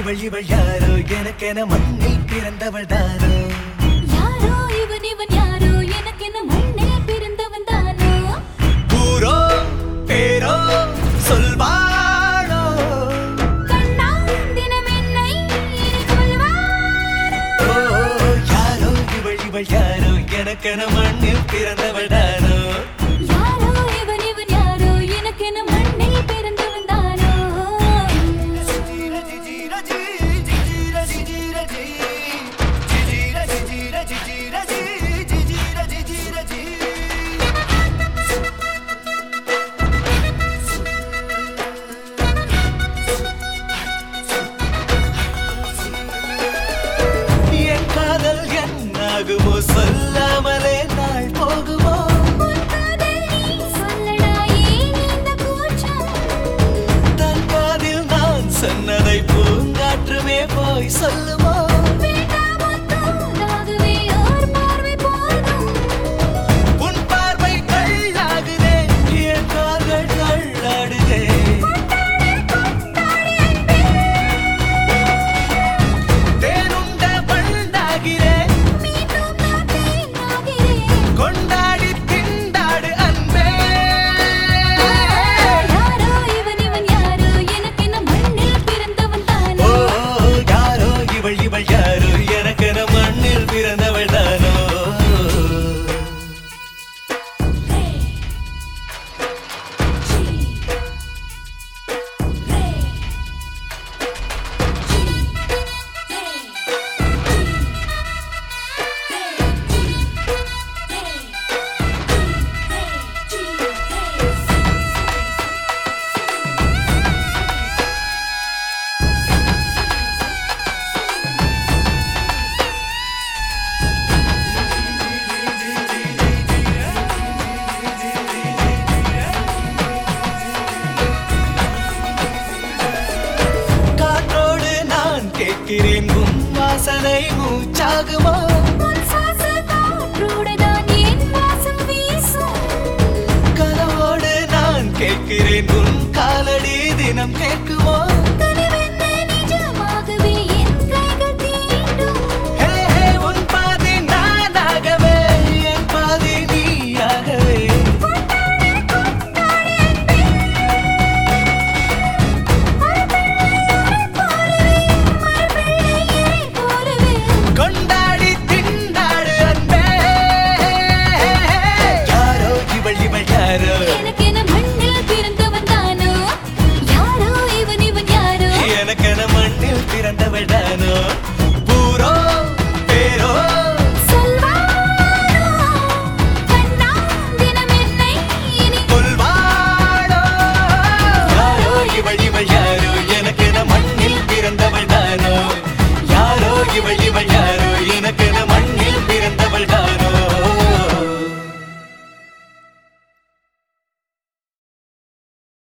இவள் இவள் யாரோ எனக்கென மண்ணில் பிறந்தவள் தானோ யாரோ இவன் இவன் யாரோ எனக்கு என்ன மண்ணே பிறந்தவன் தானோ ஊரோ பேரோ சொல்வாளோ கண்ணா தினம் என்னை இனி கொல்வாரோ ஓ, யாரோ இவள் இவள் யாரோ எனக்கென மண்ணில் பிறந்தவள் தானோ யாரோ இவன் இவன் யாரோ எனக்கு என்ன மண்ணே பிறந்தவன் தானோ என் காதல் என்னாகுமோ சொல்லாமலே நாள் போகுமோ உன் காதல் நீ சொல்லடா ஏன் இந்த கூச்சம் தன் காதில் நான் சொன்னதை பூங்காற்றுமே போய் சொல்லுமோ வேண்டாம் ஒத்தாகவே ஓர் பார்வை போதும் உன் பார்வை கல்லாகுதே என் கால்கள் தள்ளாடுதே தேனுண்ட பண்டாகிறேன் மீண்டும் நான் தேனாகிறேன் கொண்டாடி திண்டாடு அன்பே யாரோ இவன் இவன் யாரோ எனக்கு என்ன மண்ணில் பிறந்தவன் ஓ தானோ யாரோ இவள் இவள் யாரோ எனக்கென மண்ணில் பிறந்தவள் தானோ காற்றோடு நான் கேட்கிறேன் உன் வாசனை மூச்சாகுமோ உன் சுவாச காற்றோடுதான் என் வாசம் வீசும் கனவோடு நான் கேட்கிறேன் உன் காலடி தினம் கேட்குமோ கனவோடு